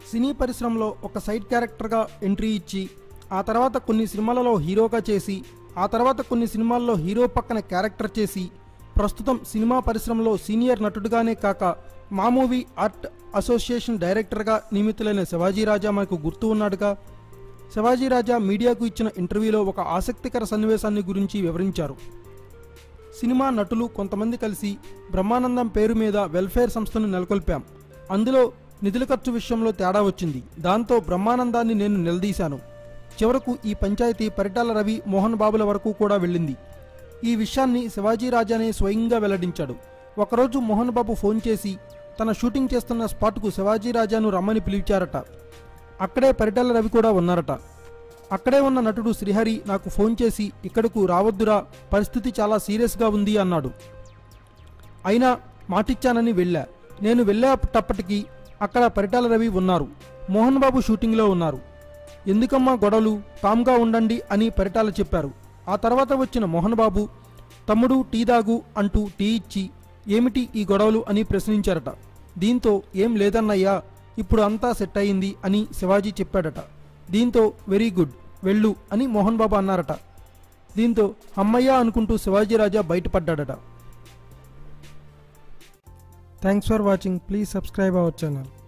సినీ పరిశ్రమలో ఒక side క్యారెక్టర్గా entry ఇచ్చి ఆ తర్వాత కొన్ని సినిమాలలో హీరోగా చేసి ఆ తర్వాత కొన్ని సినిమాల్లో హీరో పక్కన క్యారెక్టర్ చేసి ప్రస్తుతం సినిమా పరిశ్రమలో సీనియర్ నటుడుగానే కాక మా మూవీ ఆర్ట్ అసోసియేషన్ డైరెక్టర్గా నియమితులైన శివాజీ రాజా మనకు గుర్తు ఉన్నాడుగా శివాజీ రాజా మీడియాకు ఇచ్చిన ఇంటర్వ్యూలో ఒక ఆసక్తికర సన్నివేశాన్ని గురించి వివరించారు సినిమా నటులు కొంతమంది కలిసి బ్రహ్మానందం పేరు మీద వెల్ఫేర్ సంస్థను నెలకొల్పాం అందులో నిధుల ఖర్చు విషయంలో తేడా వచ్చింది దాంతో బ్రహ్మానందాన్ని నేను నిలదీశాను చివరకు ఈ పంచాయతీ పరిటాల రవి మోహన్ బాబుల వరకు కూడా వెళ్ళింది ఈ విషయాన్ని శివాజీ రాజానే స్వయంగా వెల్లడించాడు ఒకరోజు మోహన్ బాబు ఫోన్ చేసి తన షూటింగ్ చేస్తున్న స్పాట్కు శివాజీ రాజాను రమ్మని పిలిచారట అక్కడే పరిటాల రవి కూడా ఉన్నారట అక్కడే ఉన్న నటుడు శ్రీహరి నాకు ఫోన్ చేసి ఇక్కడకు రావద్దురా పరిస్థితి చాలా సీరియస్గా ఉంది అన్నాడు అయినా మాటిచ్చానని వెళ్ళా నేను వెళ్ళేటప్పటికి అక్కడ పరిటాల రవి ఉన్నారు మోహన్ బాబు షూటింగ్లో ఉన్నారు ఎందుకమ్మా గొడవలు కామ్గా ఉండండి అని పరిటాల చెప్పారు ఆ తర్వాత వచ్చిన మోహన్ బాబు తమ్ముడు టీ దాగు అంటూ టీ ఇచ్చి ఏమిటి ఈ గొడవలు అని ప్రశ్నించారట దీంతో ఏం లేదన్నయ్యా ఇప్పుడు అంతా సెట్ అయింది అని శివాజీ చెప్పాడట దీంతో వెరీ గుడ్ వెళ్ళు అని మోహన్ బాబు అన్నారట దీంతో అమ్మయ్య అనుకుంటూ శివాజీ రాజా బయటపడ్డాడట thanks for watching please subscribe our channel